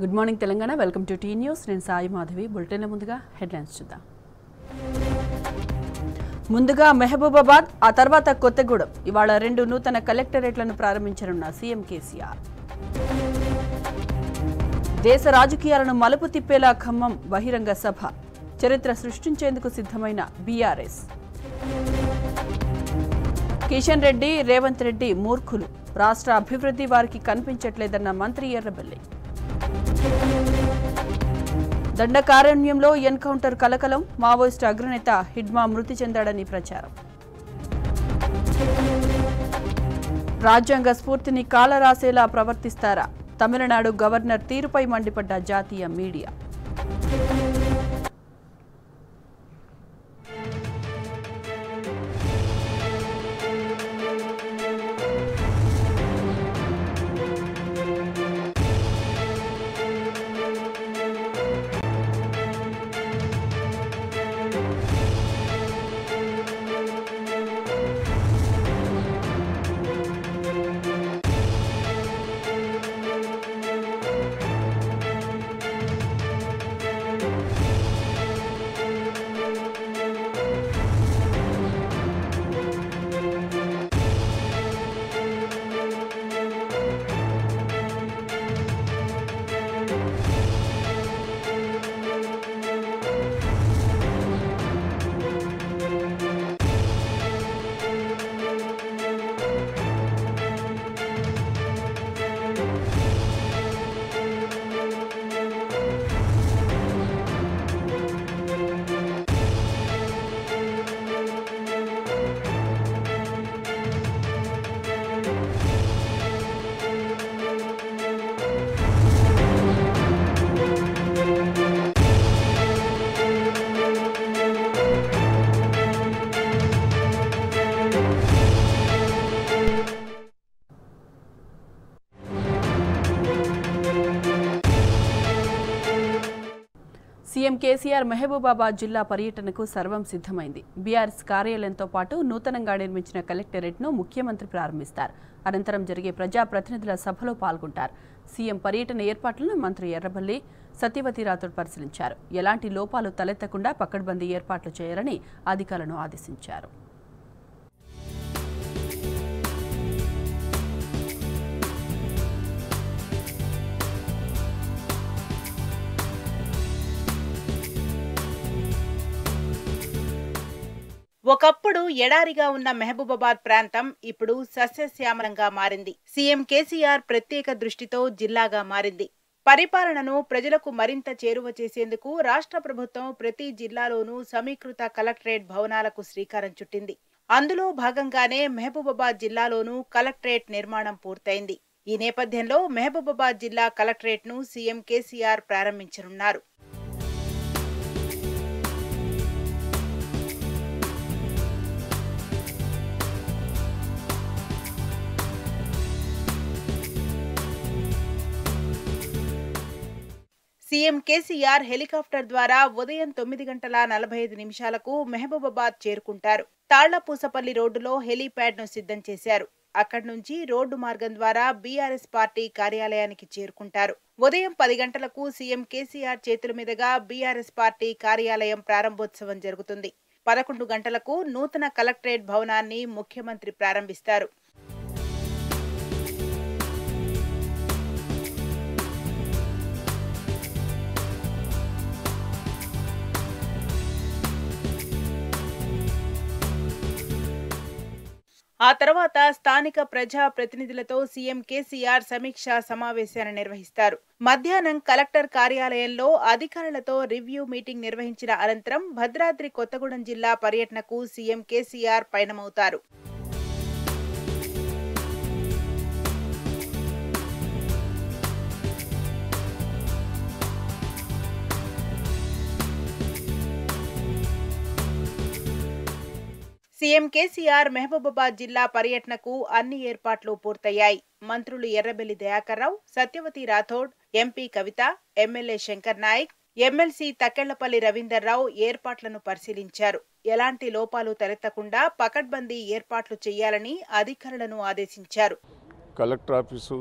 good morning Telangana welcome to T news నేను సాయి మాధవి బులెటిన్ల ముందుగా headlines చూద్దాం ముందుగా మెహబూబాబాద్ ఆ తర్వాత కొత్తగూడెం ఇవాళ రెండు నూతన కలెక్టరేట్లను ప్రారంభించనున్న సీఎం కేసీఆర్ దేశ రాజకీయాలను మలుపు తిప్పేలా ఖమ్మం బహిరంగ సభ చరిత్ర సృష్టించేందుకు సిద్ధమైన బీఆర్ఎస్ కిషన్ రెడ్డి రేవంత్ రెడ్డి మూర్ఖులు రాష్ట్ర అభివృద్ధి వారికి కనిపించట్లేదన్న మంత్రి ఎర్రబెల్లి దండకారణ్యంలో ఎన్కౌంటర్ కలకలం మావోయిస్టు అగ్రనేత హిడ్మా మృతి చెందాడని ప్రచారం రాజ్యాంగ స్ఫూర్తిని కాలరాసేలా ప్రవర్తిస్తారా తమిళనాడు గవర్నర్ తీరుపై మండిపడ్డ జాతీయ మీడియా సీఎం కేసీఆర్ మహబూబాబాద్ జిల్లా పర్యటనకు సర్వం సిద్ధమైంది బీఆర్ఎస్ కార్యాలయంతో పాటు నూతనంగా నిర్మించిన కలెక్టరేట్ను ముఖ్యమంత్రి ప్రారంభిస్తారు అనంతరం జరిగే ప్రజాప్రతినిధుల సభలో పాల్గొంటారు సీఎం పర్యటన ఏర్పాట్లను మంత్రి ఎర్రబల్లి సత్యవతి రాథోడ్ పరిశీలించారు ఎలాంటి లోపాలు తలెత్తకుండా పకడ్బందీ ఏర్పాట్లు చేయాలని అధికారులను ఆదేశించారు ఒకప్పుడు ఎడారిగా ఉన్న మహబూబాబాద్ ప్రాంతం ఇప్పుడు సస్యశ్యామలంగా మారింది సీఎం కేసీఆర్ ప్రత్యేక దృష్టితో జిల్లాగా మారింది పరిపాలనను ప్రజలకు మరింత చేరువ చేసేందుకు రాష్ట్ర ప్రభుత్వం ప్రతి జిల్లాలోనూ సమీకృత కలెక్టరేట్ భవనాలకు శ్రీకారం చుట్టింది అందులో భాగంగానే మహబూబాబాద్ జిల్లాలోనూ కలెక్టరేట్ నిర్మాణం పూర్తయింది ఈ నేపథ్యంలో మహబూబాబాద్ జిల్లా కలెక్టరేట్ ను సీఎం కేసీఆర్ ప్రారంభించనున్నారు సీఎం కేసీఆర్ హెలికాప్టర్ ద్వారా ఉదయం తొమ్మిది గంటల నలభై ఐదు నిమిషాలకు మెహబూబాబాద్ చేరుకుంటారు తాళ్లపూసపల్లి రోడ్డులో హెలీప్యాడ్ ను సిద్ధం చేశారు అక్కడి నుంచి రోడ్డు మార్గం ద్వారా బీఆర్ఎస్ పార్టీ కార్యాలయానికి చేరుకుంటారు ఉదయం పది గంటలకు సీఎం కేసీఆర్ చేతుల మీదుగా బీఆర్ఎస్ పార్టీ కార్యాలయం ప్రారంభోత్సవం జరుగుతుంది పదకొండు గంటలకు నూతన కలెక్టరేట్ భవనాన్ని ముఖ్యమంత్రి ప్రారంభిస్తారు ఆ తర్వాత స్థానిక ప్రజా ప్రతినిధులతో సీఎం కేసీఆర్ సమీక్ష సమావేశాన్ని నిర్వహిస్తారు మధ్యాహ్నం కలెక్టర్ కార్యాలయంలో అధికారులతో రివ్యూ మీటింగ్ నిర్వహించిన అనంతరం భద్రాద్రి కొత్తగూడెం జిల్లా పర్యటనకు సీఎం కేసీఆర్ పయనమవుతారు సీఎం కేసీఆర్ మహబూబాబాద్ జిల్లా పర్యటనకు అన్ని ఏర్పాట్లు పూర్తయ్యాయి మంత్రులు Errabelli Dayakar Rao Satyavathi Rathod MP Kavitha MLA Shankar Naik MLC Takkellapalli Ravinder Rao ఏర్పాట్లను పరిశీలించారు ఎలాంటి లోపాలు తలెత్తకుండా పకడ్బందీ ఏర్పాట్లు చేయాలని అధికారులను ఆదేశించారు కలెక్టర్ ఆఫీసు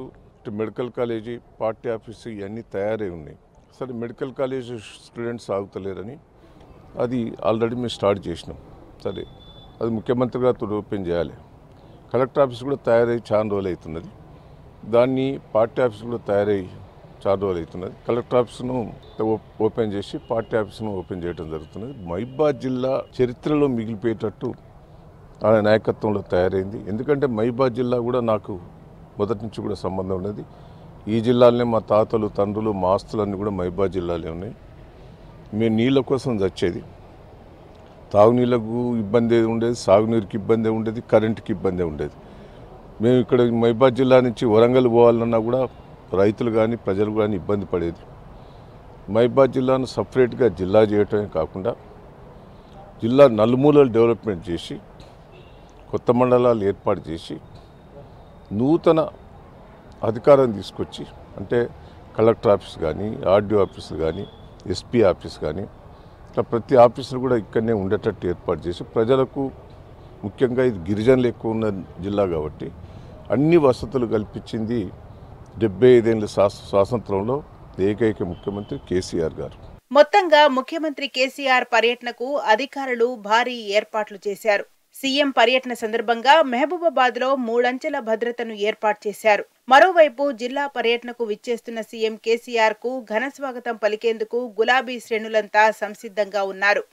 ఇటు మెడికల్ కాలేజీ పార్టీ ఆఫీసు ఇవన్నీ తయారై ఉన్నాయి సరే మెడికల్ కాలేజ్ స్టూడెంట్స్ ఆగుతలేరని అది ఆల్రెడీ మేము స్టార్ట్ చేసినాం సరే అది ముఖ్యమంత్రి గారితో ఓపెన్ చేయాలి కలెక్టర్ ఆఫీస్ కూడా తయారై చాలా రోజులు అవుతున్నది దాన్ని పార్టీ ఆఫీస్ కూడా తయారై చాలా రోజులు అవుతున్నది కలెక్టర్ ఆఫీస్ను ఓ- ఓపెన్ చేసి పార్టీ ఆఫీస్ను ఓపెన్ చేయడం జరుగుతున్నది మహిబాద్ జిల్లా చరిత్రలో మిగిలిపోయేటట్టు ఆయన నాయకత్వంలో తయారైంది ఎందుకంటే మహిబాద్ జిల్లా కూడా నాకు మొదటి నుంచి కూడా సంబంధం ఉన్నది ఈ జిల్లాలోనే మా తాతలు తండ్రులు మా ఆస్తులన్నీ కూడా మహిబాద్ జిల్లాలో ఉన్నాయి మేము నీళ్ళ కోసం చచ్చేది తాగునీళ్ళకు ఇబ్బంది ఉండేది సాగునీరుకి ఇబ్బంది ఉండేది కరెంటుకి ఇబ్బంది ఉండేది మేము ఇక్కడ మహిబాద్ జిల్లా నుంచి వరంగల్ పోవాలన్నా కూడా రైతులు కానీ ప్రజలు కానీ ఇబ్బంది పడేది మహిబాద్ జిల్లాను సపరేట్గా జిల్లా చేయటమే కాకుండా జిల్లా నలుమూలలు డెవలప్మెంట్ చేసి కొత్త మండలాలు ఏర్పాటు చేసి నూతన అధికారం తీసుకొచ్చి అంటే కలెక్టర్ ఆఫీస్ కానీ ఆర్డీఓ ఆఫీసులు కానీ ఎస్పీ ఆఫీస్ కానీ ఇట్లా ప్రతి ఆఫీసులు కూడా ఇక్కడనే ఉండేటట్టు ఏర్పాటు చేసి ప్రజలకు ముఖ్యంగా ఇది గిరిజనులు ఎక్కువ ఉన్న జిల్లా కాబట్టి అన్ని వసతులు కల్పించింది డెబ్బై ఐదేళ్ళ శాస స్వాతంత్రంలో ఏకైక ముఖ్యమంత్రి కేసీఆర్ గారు మొత్తంగా ముఖ్యమంత్రి కేసీఆర్ పర్యటనకు అధికారులు భారీ ఏర్పాట్లు చేశారు సీఎం పర్యటన సందర్భంగా మహబూబాబాద్ లో మూడంచెల భద్రతను ఏర్పాటు చేశారు మరోవైపు జిల్లా పర్యటనకు విచ్చేస్తున్న సీఎం కేసీఆర్ కు ఘన స్వాగతం పలికేందుకు గులాబీ శ్రేణులంతా సంసిద్ధంగా ఉన్నారు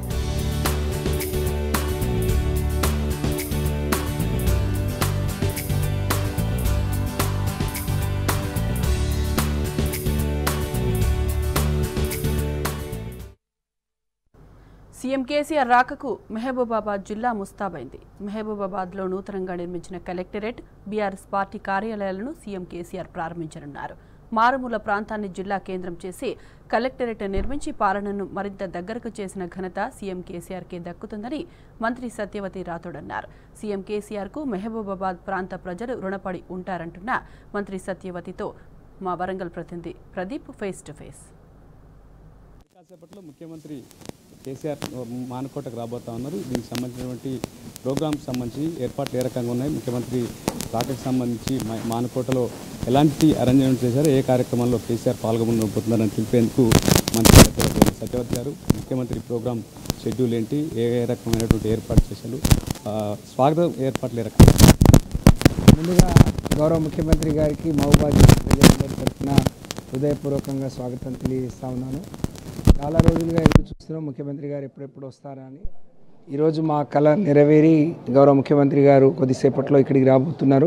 సీఎం కేసీఆర్ రాకకు మహబూబాబాద్ జిల్లా ముస్తాబైంది మహబూబాబాద్లో నూతనంగా నిర్మించిన కలెక్టరేట్ బీఆర్ఎస్ పార్టీ కార్యాలయాలను సీఎం కేసీఆర్ ప్రారంభించనున్నారు మారుమూల ప్రాంతాన్ని జిల్లా కేంద్రం చేసి కలెక్టరేట్ నిర్మించి పాలనను మరింత దగ్గరకు చేసిన ఘనత సీఎం కేసీఆర్కే దక్కుతుందని మంత్రి సత్యవతి రాథోడ్ అన్నారు సీఎం కేసీఆర్కు మహబూబాబాద్ ప్రాంత ప్రజలు రుణపడి ఉంటారంటున్న మంత్రి సత్యవతితో మా వరంగల్ ప్రతినిధి ప్రదీప్ ఫేస్ టు ఫేస్ కాసేపట్లో ముఖ్యమంత్రి కేసీఆర్ మానకోటకు రాబోతా ఉన్నారు దీనికి సంబంధించినటువంటి ప్రోగ్రామ్కి సంబంధించి ఏర్పాట్లు ఏ రకంగా ఉన్నాయి ముఖ్యమంత్రి రాకకు సంబంధించి మా- మానకోటలో ఎలాంటి అరేంజ్మెంట్ చేశారు ఏ కార్యక్రమంలో కేసీఆర్ పాల్గొనబోతున్నారని తెలిపేందుకు మంత్రి సత్యవతి సత్యవతి గారు ముఖ్యమంత్రి ప్రోగ్రామ్ షెడ్యూల్ ఏంటి ఏ ఏ రకమైనటువంటి ఏర్పాటు చేశారు ఆ, స్వాగతం ఏర్పాట్లు ఏ రకంగా ముందుగా గౌరవ ముఖ్యమంత్రి గారికి మహబూబాద్ జిల్లా ప్రజలందరి తరఫున హృదయపూర్వకంగా స్వాగతం తెలియజేస్తా ఉన్నాను చాలా రోజులుగా ఎదురు చూస్తున్నాం ముఖ్యమంత్రి గారు ఎప్పుడెప్పుడు వస్తారా అని ఈరోజు మా కళ నెరవేరి గౌరవ ముఖ్యమంత్రి గారు కొద్దిసేపట్లో ఇక్కడికి రాబోతున్నారు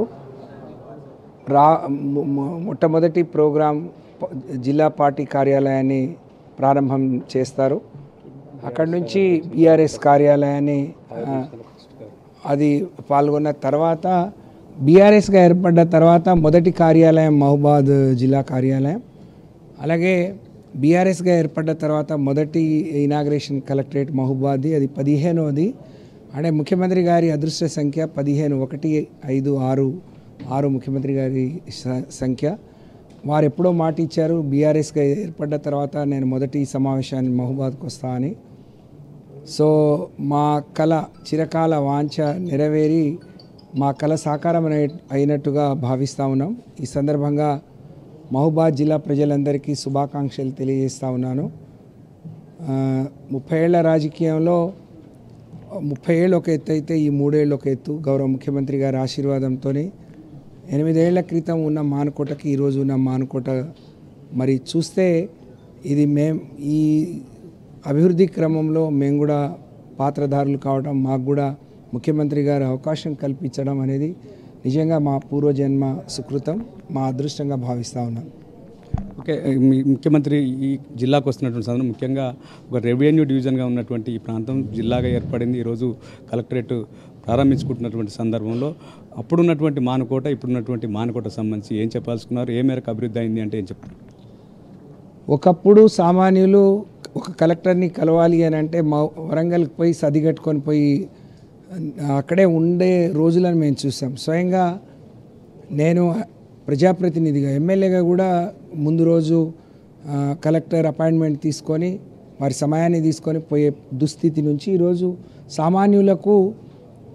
రా మొ- మొ- మొట్టమొదటి ప్రోగ్రాం ప- జిల్లా పార్టీ కార్యాలయాన్ని ప్రారంభం చేస్తారు అక్కడి నుంచి బీఆర్ఎస్ కార్యాలయాన్ని ఆ, అది పాల్గొన్న తర్వాత బీఆర్ఎస్గా ఏర్పడ్డ తర్వాత మొదటి కార్యాలయం మహబాద్ జిల్లా కార్యాలయం అలాగే బీఆర్ఎస్గా ఏర్పడ్డ తర్వాత మొదటి ఇనాగ్రేషన్ కలెక్టరేట్ మహబాద్ది అది పదిహేనవది అంటే ముఖ్యమంత్రి గారి అదృష్ట సంఖ్య పదిహేను ఒకటి ఐదు ఆరు ఆరు ముఖ్యమంత్రి గారి స- సంఖ్య వారు ఎప్పుడో మాట ఇచ్చారు బీఆర్ఎస్గా ఏర్పడ్డ తర్వాత నేను మొదటి సమావేశాన్ని మహబాద్కు వస్తా అని సో మా కళ చిరకాల వాంఛ నెరవేరి మా కళ సాకారం అనే- అయినట్టుగా భావిస్తూ ఉన్నాం ఈ సందర్భంగా మహబాద్ జిల్లా ప్రజలందరికీ శుభాకాంక్షలు తెలియజేస్తూ ఉన్నాను ఆ, ముప్పై ఏళ్ల రాజకీయంలో ముప్పై ఏళ్ళు ఒక ఎత్తు అయితే ఈ మూడేళ్ళు ఒక ఎత్తు గౌరవ ముఖ్యమంత్రి గారి ఆశీర్వాదంతో ఎనిమిదేళ్ల క్రితం ఉన్న మానుకోటకి ఈరోజు ఉన్న మానుకోట మరి చూస్తే ఇది మేం ఈ అభివృద్ధి క్రమంలో మేము కూడా పాత్రధారులు కావడం మాకు కూడా ముఖ్యమంత్రి గారు అవకాశం కల్పించడం అనేది నిజంగా మా పూర్వజన్మ సుకృతం మా అదృష్టంగా భావిస్తూ ఉన్నాం ఓకే మీ ముఖ్యమంత్రి ఈ జిల్లాకు వస్తున్నటువంటి సందర్భం ముఖ్యంగా ఒక రెవెన్యూ డివిజన్గా ఉన్నటువంటి ఈ ప్రాంతం జిల్లాగా ఏర్పడింది ఈరోజు కలెక్టరేట్ ప్రారంభించుకుంటున్నటువంటి సందర్భంలో అప్పుడున్నటువంటి మానుకోట ఇప్పుడున్నటువంటి మానుకోట సంబంధించి ఏం చెప్పాల్సుకున్నారు ఏ మేరకు అభివృద్ధి అయింది అంటే ఏం చెప్తారు ఒకప్పుడు సామాన్యులు ఒక కలెక్టర్ని కలవాలి అని అంటే మా వరంగల్కి పోయి సదిగట్టుకొని పోయి అక్కడే ఉండే రోజులను మేము చూసాం స్వయంగా నేను ప్రజాప్రతినిధిగా ఎమ్మెల్యేగా కూడా ముందు రోజు ఆ, కలెక్టర్ అపాయింట్మెంట్ తీసుకొని వారి సమయాన్ని తీసుకొని పోయే దుస్థితి నుంచి ఈరోజు సామాన్యులకు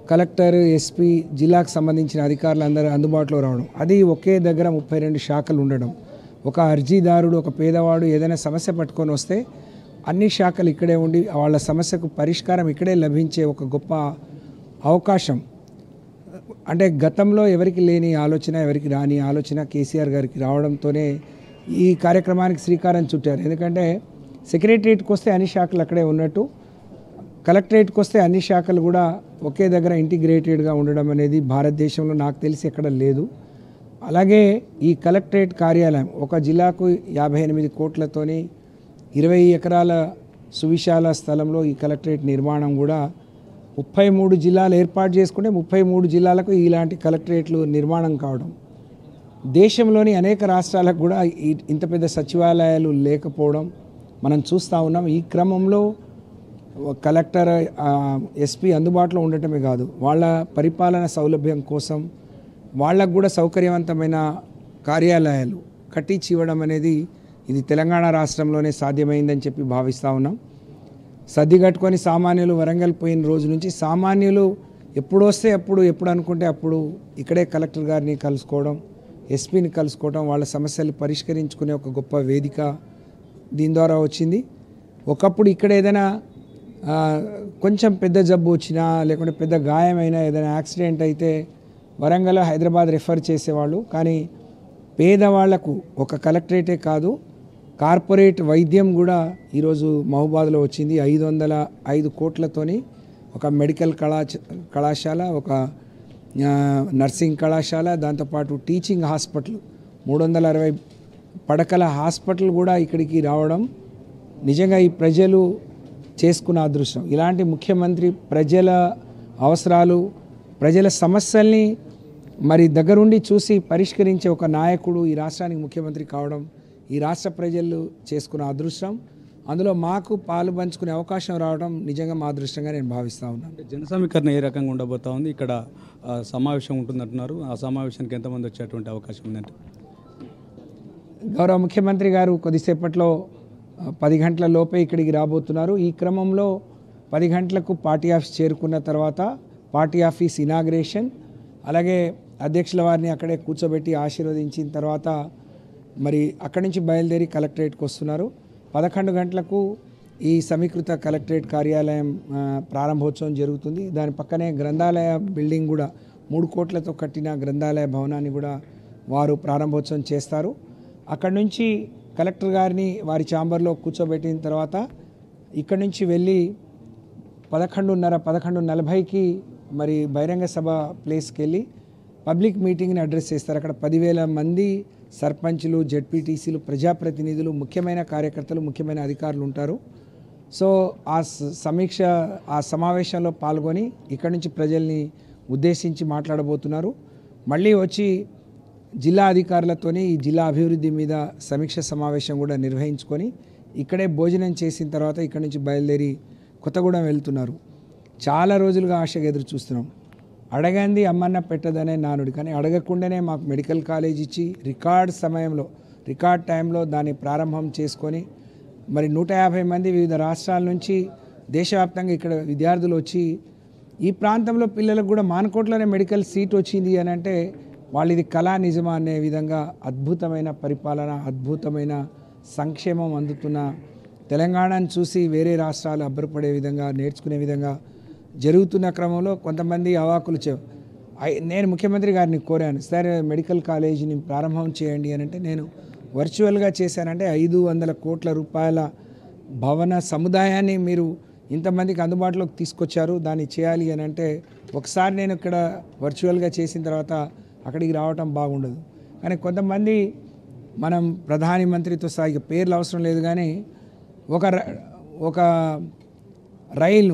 కలెక్టర్ ఎస్పీ జిల్లాకు సంబంధించిన అధికారులు అందరూ అందుబాటులో రావడం అది ఒకే దగ్గర ముప్పై రెండు శాఖలు ఉండడం ఒక అర్జీదారుడు ఒక పేదవాడు ఏదైనా సమస్య పట్టుకొని వస్తే అన్ని శాఖలు ఇక్కడే ఉండి వాళ్ళ సమస్యకు పరిష్కారం ఇక్కడే లభించే ఒక గొప్ప అవకాశం అంటే గతంలో ఎవరికి లేని ఆలోచన ఎవరికి రాని ఆలోచన కేసీఆర్ గారికి రావడంతోనే ఈ కార్యక్రమానికి శ్రీకారం చుట్టారు ఎందుకంటే సెక్రటరియట్కి వస్తే అన్ని శాఖలు అక్కడే ఉన్నట్టు కలెక్టరేట్కి వస్తే అన్ని శాఖలు కూడా ఒకే దగ్గర ఇంటిగ్రేటెడ్గా ఉండడం అనేది భారతదేశంలో నాకు తెలిసి ఎక్కడ లేదు అలాగే ఈ కలెక్టరేట్ కార్యాలయం ఒక జిల్లాకు యాభై ఎనిమిది కోట్లతోని ఇరవై ఎకరాల సువిశాల స్థలంలో ఈ కలెక్టరేట్ నిర్మాణం కూడా ముప్పై మూడు జిల్లాలు ఏర్పాటు చేసుకుంటే ముప్పై మూడు జిల్లాలకు ఇలాంటి కలెక్టరేట్లు నిర్మాణం కావడం దేశంలోని అనేక రాష్ట్రాలకు కూడా ఈ- ఇంత పెద్ద సచివాలయాలు లేకపోవడం మనం చూస్తూ ఉన్నాం ఈ క్రమంలో కలెక్టర్ ఆ, ఎస్పీ అందుబాటులో ఉండటమే కాదు వాళ్ళ పరిపాలన సౌలభ్యం కోసం వాళ్ళకు కూడా సౌకర్యవంతమైన కార్యాలయాలు కట్టించి ఇవ్వడం అనేది ఇది తెలంగాణ రాష్ట్రంలోనే సాధ్యమైందని చెప్పి భావిస్తూ ఉన్నాం సర్ది కట్టుకొని సామాన్యులు వరంగల్ పోయిన రోజు నుంచి సామాన్యులు ఎప్పుడు వస్తే అప్పుడు ఎప్పుడు అనుకుంటే అప్పుడు ఇక్కడే కలెక్టర్ గారిని కలుసుకోవడం ఎస్పీని కలుసుకోవడం వాళ్ళ సమస్యలు పరిష్కరించుకునే ఒక గొప్ప వేదిక దీని ద్వారా వచ్చింది ఒకప్పుడు ఇక్కడ ఏదైనా ఆ, కొంచెం పెద్ద జబ్బు వచ్చినా లేకుంటే పెద్ద గాయమైనా ఏదైనా యాక్సిడెంట్ అయితే వరంగల్ హైదరాబాద్ రెఫర్ చేసేవాళ్ళు కానీ పేదవాళ్లకు ఒక కలెక్టరేటే కాదు కార్పొరేట్ వైద్యం కూడా ఈరోజు మహబాద్లో వచ్చింది ఐదు వందల ఐదు కోట్లతోని ఒక మెడికల్ కళా కళాశాల ఒక ఆ, నర్సింగ్ కళాశాల దాంతోపాటు టీచింగ్ హాస్పిటల్ మూడు వందల అరవై పడకల హాస్పిటల్ కూడా ఇక్కడికి రావడం నిజంగా ఈ ప్రజలు చేసుకున్న అదృష్టం ఇలాంటి ముఖ్యమంత్రి ప్రజల అవసరాలు ప్రజల సమస్యల్ని మరి దగ్గరుండి చూసి పరిష్కరించే ఒక నాయకుడు ఈ రాష్ట్రానికి ముఖ్యమంత్రి కావడం ఈ రాష్ట్ర ప్రజలు చేసుకున్న అదృష్టం అందులో మాకు పాలు పంచుకునే అవకాశం రావడం నిజంగా మా అదృష్టంగా నేను భావిస్తూ ఉన్నాను జన సమీకరణ ఏ రకంగా ఉండబోతా ఉంది ఇక్కడ ఆ, సమావేశం ఉంటుందంటున్నారు ఆ సమావేశానికి ఎంతమంది వచ్చేటువంటి అవకాశం ఉందంటే గౌరవ ముఖ్యమంత్రి గారు కొద్దిసేపట్లో ఆ, పది గంటల లోపే ఇక్కడికి రాబోతున్నారు ఈ క్రమంలో పది గంటలకు పార్టీ ఆఫీస్ చేరుకున్న తర్వాత పార్టీ ఆఫీస్ ఇనాగ్రేషన్ అలాగే అధ్యక్షుల వారిని అక్కడే కూర్చోబెట్టి ఆశీర్వదించిన తర్వాత మరి అక్కడి నుంచి బయలుదేరి కలెక్టరేట్కి వస్తున్నారు పదకొండు గంటలకు ఈ సమీకృత కలెక్టరేట్ కార్యాలయం ఆ, ప్రారంభోత్సవం జరుగుతుంది దాని పక్కనే గ్రంథాలయ బిల్డింగ్ కూడా మూడు కోట్లతో కట్టిన గ్రంథాలయ భవనాన్ని కూడా వారు ప్రారంభోత్సవం చేస్తారు అక్కడి నుంచి కలెక్టర్ గారిని వారి ఛాంబర్లో కూర్చోబెట్టిన తర్వాత ఇక్కడి నుంచి వెళ్ళి పదకొండున్నర పదకొండు నలభైకి మరి బహిరంగ సభ ప్లేస్కి వెళ్ళి పబ్లిక్ మీటింగ్ని అడ్రస్ చేస్తారు అక్కడ పదివేల మంది సర్పంచులు జడ్పీటీసీలు ప్రజాప్రతినిధులు ముఖ్యమైన కార్యకర్తలు ముఖ్యమైన అధికారులు ఉంటారు సో ఆ స- సమీక్ష ఆ సమావేశంలో పాల్గొని ఇక్కడి నుంచి ప్రజల్ని ఉద్దేశించి మాట్లాడబోతున్నారు మళ్ళీ వచ్చి జిల్లా అధికారులతోని ఈ జిల్లా అభివృద్ధి మీద సమీక్ష సమావేశం కూడా నిర్వహించుకొని ఇక్కడే భోజనం చేసిన తర్వాత ఇక్కడి నుంచి బయలుదేరి కొత్తగూడెం వెళ్తున్నారు చాలా రోజులుగా ఆశగా ఎదురు చూస్తున్నాం అడగంది అమ్మన్న పెట్టదనే నానుడి కానీ అడగకుండానే మాకు మెడికల్ కాలేజ్ ఇచ్చి రికార్డ్ సమయంలో రికార్డ్ టైంలో దాన్ని ప్రారంభం చేసుకొని మరి నూట యాభై మంది వివిధ రాష్ట్రాల నుంచి దేశవ్యాప్తంగా ఇక్కడ విద్యార్థులు వచ్చి ఈ ప్రాంతంలో పిల్లలకు కూడా మానకోట్లోనే మెడికల్ సీట్ వచ్చింది అని అంటే వాళ్ళు ఇది కళా నిజమా అనే విధంగా అద్భుతమైన పరిపాలన అద్భుతమైన సంక్షేమం అందుతున్న తెలంగాణను చూసి వేరే రాష్ట్రాలు అబ్బరపడే విధంగా నేర్చుకునే విధంగా జరుగుతున్న క్రమంలో కొంతమంది అవాకులు చె ఐ- నేను ముఖ్యమంత్రి గారిని కోరాను సరే మెడికల్ కాలేజీని ప్రారంభం చేయండి అని అంటే నేను వర్చువల్గా చేశానంటే ఐదు వందల కోట్ల రూపాయల భవన సముదాయాన్ని మీరు ఇంతమందికి అందుబాటులోకి తీసుకొచ్చారు దాన్ని చేయాలి అని అంటే ఒకసారి నేను ఇక్కడ వర్చువల్గా చేసిన తర్వాత అక్కడికి రావటం బాగుండదు కానీ కొంతమంది మనం ప్రధాని మంత్రితో సాగి పేర్లు అవసరం లేదు కానీ ఒక ర- ఒక రైలు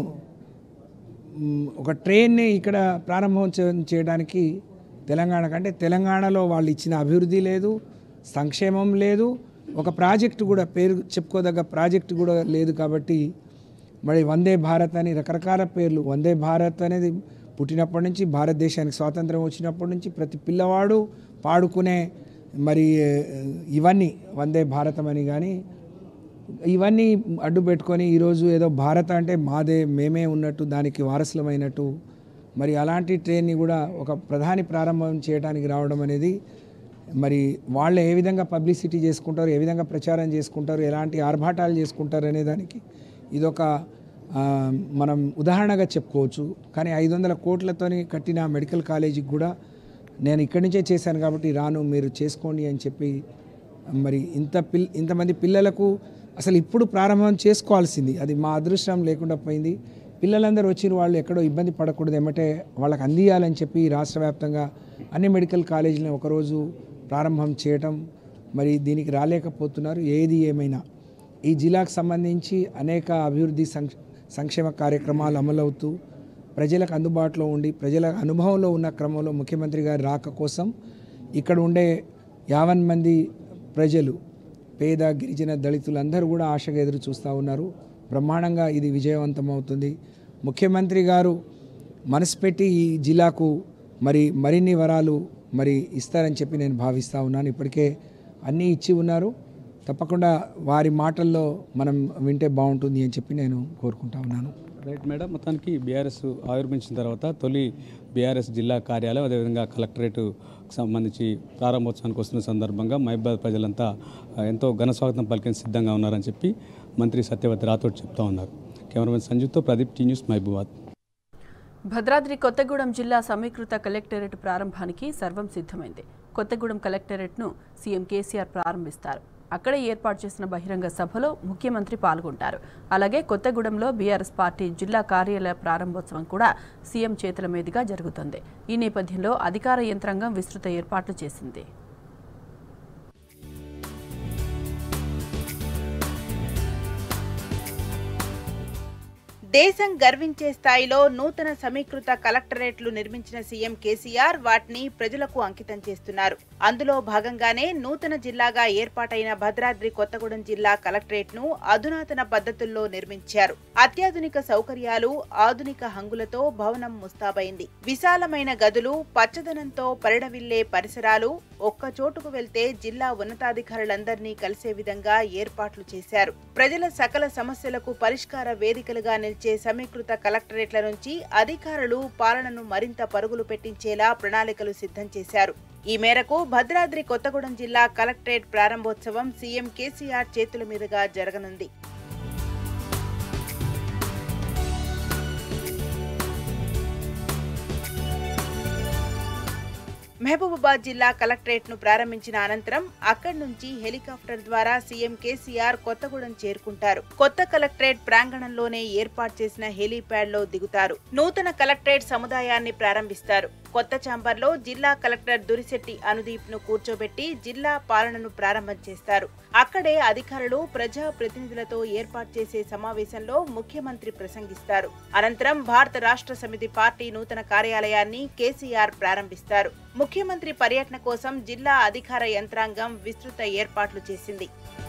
మ్, ఒక ట్రైన్ని ఇక్కడ ప్రారంభం చే- చేయడానికి తెలంగాణ కంటే తెలంగాణలో వాళ్ళు ఇచ్చిన అభివృద్ధి లేదు సంక్షేమం లేదు ఒక ప్రాజెక్టు కూడా పేరు చెప్పుకోదగ్గ ప్రాజెక్టు కూడా లేదు కాబట్టి మరి వందే భారత్ అని రకరకాల పేర్లు వందే భారత్ అనేది పుట్టినప్పటి నుంచి భారతదేశానికి స్వాతంత్రం వచ్చినప్పటి నుంచి ప్రతి పిల్లవాడు పాడుకునే మరి ఏ, ఇవన్నీ వందే భారతం అని కానీ ఇవన్నీ అడ్డు పెట్టుకొని ఈరోజు ఏదో భారత్ అంటే మాదే మేమే ఉన్నట్టు దానికి వారసులమైనట్టు మరి అలాంటి ట్రైన్ని కూడా ఒక ప్రధాని ప్రారంభం చేయడానికి రావడం అనేది మరి వాళ్ళు ఏ విధంగా పబ్లిసిటీ చేసుకుంటారు ఏ విధంగా ప్రచారం చేసుకుంటారు ఎలాంటి ఆర్భాటాలు చేసుకుంటారు అనే దానికి ఇదొక ఆ, మనం ఉదాహరణగా చెప్పుకోవచ్చు కానీ ఐదు వందల కోట్లతోని కట్టిన మెడికల్ కాలేజీకి కూడా నేను ఇక్కడి నుంచే చేశాను కాబట్టి రాను మీరు చేసుకోండి అని చెప్పి మరి ఇంత పిల్ ఇంతమంది పిల్లలకు అసలు ఇప్పుడు ప్రారంభం చేసుకోవాల్సింది అది మా అదృష్టం లేకుండా పోయింది పిల్లలందరూ వచ్చిన వాళ్ళు ఎక్కడో ఇబ్బంది పడకూడదు ఏమంటే వాళ్ళకి అందియాలని చెప్పి రాష్ట్ర వ్యాప్తంగా అన్ని మెడికల్ కాలేజీలను ఒకరోజు ప్రారంభం చేయటం మరి దీనికి రాలేకపోతున్నారు ఏది ఏమైనా ఈ జిల్లాకు సంబంధించి అనేక అభివృద్ధి సంక్ష సంక్షేమ కార్యక్రమాలు అమలవుతూ ప్రజలకు అందుబాటులో ఉండి ప్రజల అనుభవంలో ఉన్న క్రమంలో ముఖ్యమంత్రి గారి రాక కోసం ఇక్కడ ఉండే యావన్ మంది ప్రజలు పేద గిరిజన దళితులందరూ కూడా ఆశగా ఎదురు చూస్తూ ఉన్నారు బ్రహ్మాండంగా ఇది విజయవంతం అవుతుంది ముఖ్యమంత్రి గారు మనసు పెట్టి ఈ జిల్లాకు మరి మరిన్ని వరాలు మరి ఇస్తారని చెప్పి నేను భావిస్తూ ఉన్నాను ఇప్పటికే అన్నీ ఇచ్చి ఉన్నారు తప్పకుండా వారి మాటల్లో మనం వింటే బాగుంటుంది అని చెప్పి నేను కోరుకుంటా ఉన్నాను రైట్ మేడం మొత్తానికి బీఆర్ఎస్ ఆవిర్భించిన తర్వాత తొలి బీఆర్ఎస్ జిల్లా కార్యాలయం అదేవిధంగా కలెక్టరేట్ సంబంధించి ప్రారంభోత్సవానికి వస్తున్న సందర్భంగా మహబాద్ ప్రజలంతా ఆ, ఎంతో ఘన స్వాగతం పలికేందుకు సిద్ధంగా ఉన్నారని చెప్పి మంత్రి సత్యవతి రాథోడ్ చెప్తా ఉన్నారు కెమెరామెన్ సంజుతో ప్రదీప్ టీ న్యూస్ మహబూబాద్ భద్రాద్రి కొత్తగూడెం జిల్లా సమీకృత కలెక్టరేట్ ప్రారంభానికి సర్వం సిద్ధమైంది కొత్తగూడెం కలెక్టరేట్ను సీఎం కేసీఆర్ ప్రారంభిస్తారు అక్కడే ఏర్పాటు చేసిన బహిరంగ సభలో ముఖ్యమంత్రి పాల్గొంటారు అలాగే కొత్తగూడెంలో బీఆర్ఎస్ పార్టీ జిల్లా కార్యాలయ ప్రారంభోత్సవం కూడా సీఎం చేతుల మీదుగా జరుగుతుంది ఈ నేపథ్యంలో అధికార యంత్రాంగం విస్తృత ఏర్పాట్లు చేసింది దేశం గర్వించే స్థాయిలో నూతన సమీకృత కలెక్టరేట్లు నిర్మించిన సీఎం కేసీఆర్ వాటిని ప్రజలకు అంకితం చేస్తున్నారు అందులో భాగంగానే నూతన జిల్లాగా ఏర్పాటైన భద్రాద్రి కొత్తగూడెం జిల్లా కలెక్టరేట్ ను అధునాతన పద్ధతుల్లో నిర్మించారు అత్యాధునిక సౌకర్యాలు ఆధునిక హంగులతో భవనం ముస్తాబైంది విశాలమైన గదులు పచ్చదనంతో పరిడవిల్లే పరిసరాలు ఒక్క చోటుకు వెళ్తే జిల్లా ఉన్నతాధికారులందరినీ కలిసే విధంగా ఏర్పాట్లు చేశారు ప్రజల సకల సమస్యలకు పరిష్కార వేదికలుగా నిలిచే సమీకృత కలెక్టరేట్ల నుంచి అధికారులు పాలనను మరింత పరుగులు పెట్టించేలా ప్రణాళికలు సిద్ధం చేశారు ఈ మేరకు భద్రాద్రి కొత్తగూడెం జిల్లా కలెక్టరేట్ ప్రారంభోత్సవం సీఎం కేసీఆర్ చేతుల మీదుగా జరగనుంది మహబూబాబాద్ జిల్లా కలెక్టరేట్ ను ప్రారంభించిన అనంతరం అక్కడి నుంచి హెలికాప్టర్ ద్వారా సీఎం కేసీఆర్ కొత్తగూడెం చేరుకుంటారు కొత్త కలెక్టరేట్ ప్రాంగణంలోనే ఏర్పాటు చేసిన హెలీప్యాడ్ లో దిగుతారు నూతన కలెక్టరేట్ సముదాయాన్ని ప్రారంభిస్తారు కొత్త ఛాంబర్లో జిల్లా కలెక్టర్ దురిశెట్టి అనుదీప్ ను కూర్చోబెట్టి జిల్లా పాలనను ప్రారంభం చేస్తారు అక్కడే అధికారులు ప్రజా ప్రతినిధులతో ఏర్పాటు చేసే సమావేశంలో ముఖ్యమంత్రి ప్రసంగిస్తారు అనంతరం భారత రాష్ట్ర సమితి పార్టీ నూతన కార్యాలయాన్ని కేసీఆర్ ప్రారంభిస్తారు ముఖ్యమంత్రి పర్యటన కోసం జిల్లా అధికార యంత్రాంగం విస్తృత ఏర్పాట్లు చేసింది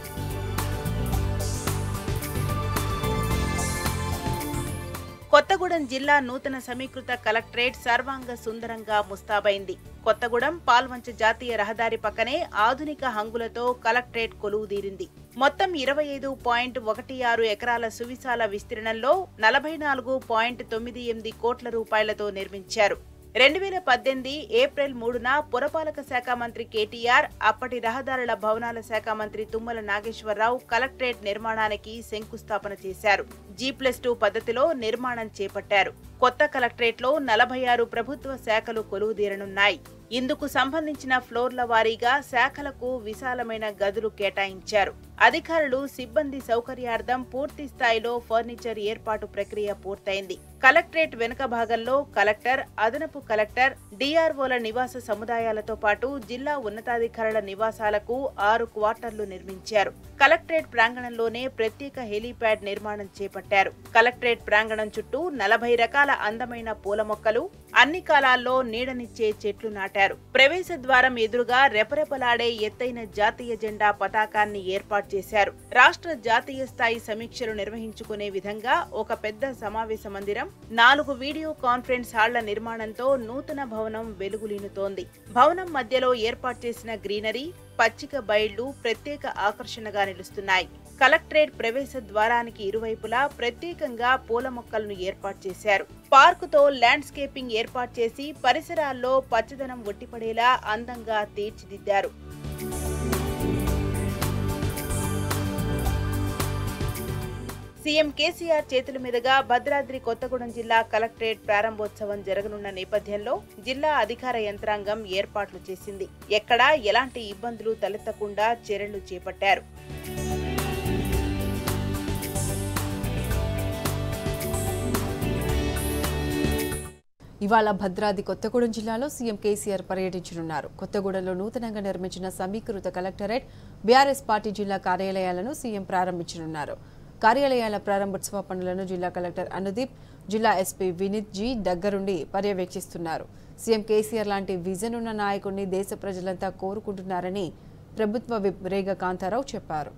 కొత్తగూడెం జిల్లా నూతన సమీకృత కలెక్టరేట్ సర్వాంగ సుందరంగా ముస్తాబైంది కొత్తగూడెం పాల్వంచ జాతీయ రహదారి పక్కనే ఆధునిక హంగులతో కలెక్టరేట్ కొలువుదీరింది మొత్తం ఇరవై ఐదు పాయింట్ ఒకటి ఆరు ఎకరాల సువిశాల విస్తీర్ణంలో నలభై నాలుగు పాయింట్ తొమ్మిది ఎనిమిది కోట్ల రూపాయలతో నిర్మించారు రెండు వేల పద్దెనిమిది ఏప్రిల్ మూడున పురపాలక శాఖ మంత్రి కేటీఆర్ అప్పటి రహదారుల భవనాల శాఖ మంత్రి తుమ్మల నాగేశ్వరరావు కలెక్టరేట్ నిర్మాణానికి శంకుస్థాపన చేశారు జీ ప్లస్ టూ పద్ధతిలో నిర్మాణం చేపట్టారు కొత్త కలెక్టరేట్ లో నలభై ఆరు ప్రభుత్వ శాఖలు కొలువుదీరనున్నాయి ఇందుకు సంబంధించిన ఫ్లోర్ల వారీగా శాఖలకు విశాలమైన గదులు కేటాయించారు అధికారులు సిబ్బంది సౌకర్యార్థం పూర్తి స్థాయిలో ఫర్నిచర్ ఏర్పాటు ప్రక్రియ పూర్తయింది కలెక్టరేట్ వెనుక భాగంలో కలెక్టర్ అదనపు కలెక్టర్ డిఆర్ఓల నివాస సముదాయాలతో పాటు జిల్లా ఉన్నతాధికారుల నివాసాలకు ఆరు క్వార్టర్లు నిర్మించారు కలెక్టరేట్ ప్రాంగణంలోనే ప్రత్యేక హెలీప్యాడ్ నిర్మాణం చేపట్టారు కలెక్టరేట్ ప్రాంగణం చుట్టూ నలభై రకాల అందమైన పూల మొక్కలు అన్ని కాలాల్లో నీడనిచ్చే చెట్లు నాటారు ప్రవేశ ద్వారం ఎదురుగా రెపరెపలాడే ఎత్తైన జాతీయ జెండా పతాకాన్ని ఏర్పాటు చేశారు రాష్ట్ర జాతీయ స్థాయి సమీక్షలు నిర్వహించుకునే విధంగా ఒక పెద్ద సమావేశ మందిరం నాలుగు వీడియో కాన్ఫరెన్స్ హాళ్ల నిర్మాణంతో నూతన భవనం వెలుగులీనుతోంది భవనం మధ్యలో ఏర్పాటు చేసిన గ్రీనరీ పచ్చిక బయళ్లు ప్రత్యేక ఆకర్షణగా నిలుస్తున్నాయి కలెక్టరేట్ ప్రవేశ ద్వారానికి ఇరువైపులా ప్రత్యేకంగా పూల మొక్కలను ఏర్పాటు చేశారు పార్కుతో ల్యాండ్స్కేపింగ్ ఏర్పాటు చేసి పరిసరాల్లో పచ్చదనం ఒట్టిపడేలా అందంగా తీర్చిదిద్దారు సీఎం కేసీఆర్ చేతుల మీదుగా భద్రాద్రి కొత్తగూడెం జిల్లా కలెక్టరేట్ ప్రారంభోత్సవం జరగనున్న నేపథ్యంలో జిల్లా అధికార యంత్రాంగం ఏర్పాట్లు చేసింది ఎక్కడా ఎలాంటి ఇబ్బందులు తలెత్తకుండా చర్యలు చేపట్టారు ఇవాళ భద్రాద్రి కొత్తగూడెం జిల్లాలో సీఎం కేసీఆర్ పర్యటించనున్నారు కొత్తగూడెంలో నూతనంగా నిర్మించిన సమీకృత కలెక్టరేట్ బీఆర్ఎస్ పార్టీ జిల్లా కార్యాలయాలను సీఎం ప్రారంభించనున్నారు కార్యాలయాల ప్రారంభోత్సవ పనులను జిల్లా కలెక్టర్ అనుదీప్ జిల్లా ఎస్పీ వినీత్ జీ దగ్గరుండి పర్యవేక్షిస్తున్నారు సీఎం కేసీఆర్ లాంటి విజన్ ఉన్న నాయకుడిని దేశ ప్రజలంతా కోరుకుంటున్నారని ప్రభుత్వ విప్ రేగ కాంతారావు చెప్పారు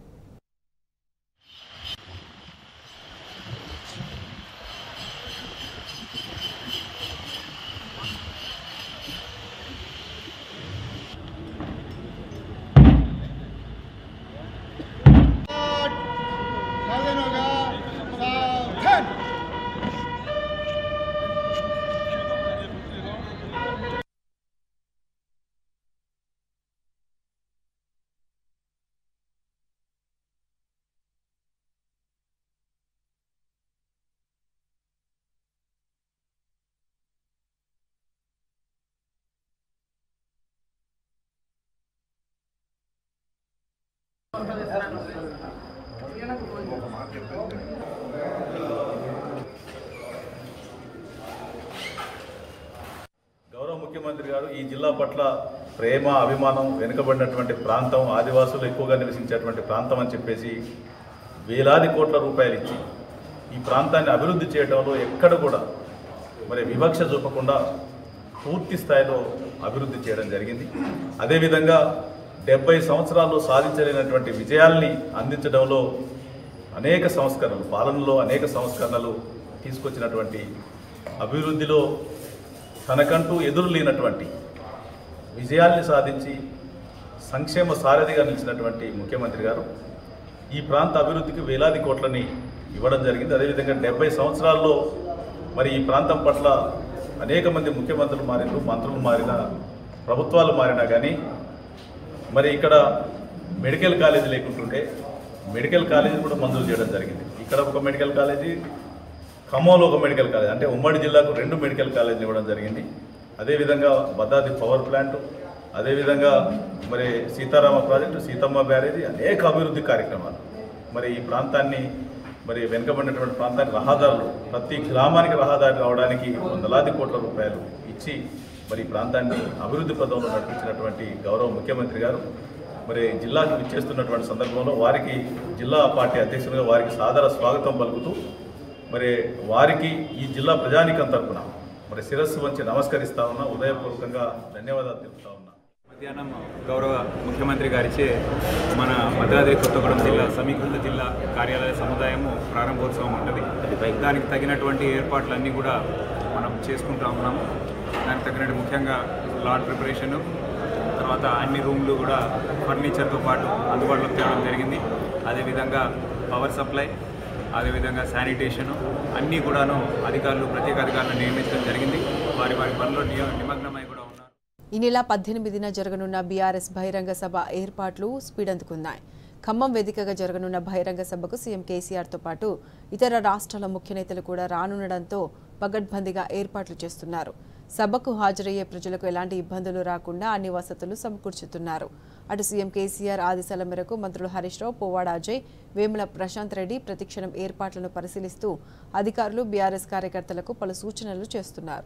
గౌరవ ముఖ్యమంత్రి గారు ఈ జిల్లా పట్ల ప్రేమ అభిమానం వెనుకబడినటువంటి ప్రాంతం ఆదివాసులు ఎక్కువగా నివసించేటువంటి ప్రాంతం అని చెప్పేసి వేలాది కోట్ల రూపాయలు ఇచ్చి ఈ ప్రాంతాన్ని అభివృద్ధి చేయడంలో ఎక్కడ కూడా మరి వివక్ష చూపకుండా పూర్తి స్థాయిలో అభివృద్ధి చేయడం జరిగింది అదేవిధంగా డెబ్బై సంవత్సరాల్లో సాధించలేనటువంటి విజయాల్ని అందించడంలో అనేక సంస్కరణలు పాలనలో అనేక సంస్కరణలు తీసుకొచ్చినటువంటి అభివృద్ధిలో తనకంటూ ఎదురు లేనటువంటి విజయాల్ని సాధించి సంక్షేమ సారథిగా నిలిచినటువంటి ముఖ్యమంత్రి గారు ఈ ప్రాంత అభివృద్ధికి వేలాది కోట్లని ఇవ్వడం జరిగింది అదేవిధంగా డెబ్బై సంవత్సరాల్లో మరి ఈ ప్రాంతం పట్ల అనేక మంది ముఖ్యమంత్రులు మారిన మంత్రులు మారిన ప్రభుత్వాలు మారినా కానీ మరి ఇక్కడ మెడికల్ కాలేజీ లేకుంటుంటే మెడికల్ కాలేజీ కూడా మంజూరు చేయడం జరిగింది ఇక్కడ ఒక మెడికల్ కాలేజీ ఖమ్మంలో ఒక మెడికల్ కాలేజ్ అంటే ఉమ్మడి జిల్లాకు రెండు మెడికల్ కాలేజీలు ఇవ్వడం జరిగింది అదేవిధంగా భద్రాద్రి పవర్ ప్లాంట్ అదేవిధంగా మరి సీతారామ ప్రాజెక్టు సీతమ్మ బ్యారేజీ అనేక అభివృద్ధి కార్యక్రమాలు మరి ఈ ప్రాంతాన్ని మరి వెనుకబడినటువంటి ప్రాంతానికి రహదారులు ప్రతి గ్రామానికి రహదారి రావడానికి వందలాది కోట్ల రూపాయలు ఇచ్చి మరి ఈ ప్రాంతాన్ని అభివృద్ధి పదంలో నడిపించినటువంటి గౌరవ ముఖ్యమంత్రి గారు మరి జిల్లాకి విచ్చేస్తున్నటువంటి సందర్భంలో వారికి జిల్లా పార్టీ అధ్యక్షులుగా వారికి సాదర స్వాగతం పలుకుతూ మరి వారికి ఈ జిల్లా ప్రజానికం తరపున మరి శిరస్సు వంచి నమస్కరిస్తా ఉన్నా ఉదయపూర్వకంగా ధన్యవాదాలు తెలుపుతా ఉన్నా మధ్యాహ్నం గౌరవ ముఖ్యమంత్రి గారిచే మన భద్రాద్రి కొత్తగూడెం జిల్లా సమీకృత జిల్లా కార్యాలయ సముదాయము ప్రారంభోత్సవం ఉంటుంది దానికి తగినటువంటి ఏర్పాట్లన్నీ కూడా మనం చేసుకుంటా ఉన్నాము దానికి తగినట్టు ముఖ్యంగా లాడ్ ప్రిపరేషను తర్వాత అన్ని రూమ్లు కూడా ఫర్నిచర్తో పాటు అందుబాటులోకి తేవడం జరిగింది అదేవిధంగా పవర్ సప్లై అదేవిధంగా శానిటేషను అన్నీ కూడాను అధికారులు ప్రత్యేక అధికారులను నియమించడం జరిగింది వారి వారి పనిలో నియ- నిమగ్నమై కూడా ఉన్నారు ఈ నెల పద్దెనిమిదిన జరగనున్న బీఆర్ఎస్ బహిరంగ సభ ఏర్పాట్లు స్పీడ్ అందుకున్నాయి ఖమ్మం వేదికగా జరగనున్న బహిరంగ సభకు సీఎం కేసీఆర్తో పాటు ఇతర రాష్ట్రాల ముఖ్య నేతలు కూడా రానుండడంతో పగడ్బందీగా ఏర్పాట్లు చేస్తున్నారు సభకు హాజరయ్యే ప్రజలకు ఎలాంటి ఇబ్బందులు రాకుండా అన్ని వసతులు సమకూర్చుతున్నారు అటు సీఎం కేసీఆర్ ఆదేశాల మేరకు మంత్రులు హరీష్ రావు పువ్వాడ అజయ్ వేముల ప్రశాంత్ రెడ్డి ప్రతిక్షణం ఏర్పాట్లను పరిశీలిస్తూ అధికారులు బీఆర్ఎస్ కార్యకర్తలకు పలు సూచనలు చేస్తున్నారు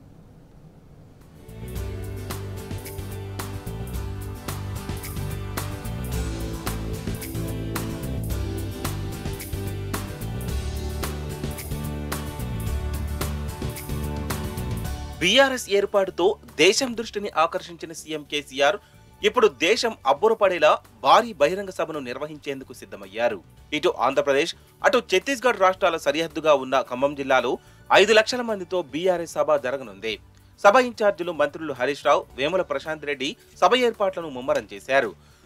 బీఆర్ఎస్ ఏర్పాటుతో దేశం దృష్టిని ఆకర్షించిన సీఎం కేసీఆర్ ఇప్పుడు దేశం అబ్బురపడేలా భారీ బహిరంగ సభను నిర్వహించేందుకు సిద్ధమయ్యారు ఇటు ఆంధ్రప్రదేశ్ అటు ఛత్తీస్గఢ్ రాష్ట్రాల సరిహద్దుగా ఉన్న ఖమ్మం జిల్లాలో ఐదు లక్షల మందితో బీఆర్ఎస్ సభ జరగనుంది సభ ఇన్ఛార్జీలు మంత్రులు హరీష్ రావు వేముల ప్రశాంత్ రెడ్డి సభ ఏర్పాట్లను ముమ్మరం చేశారు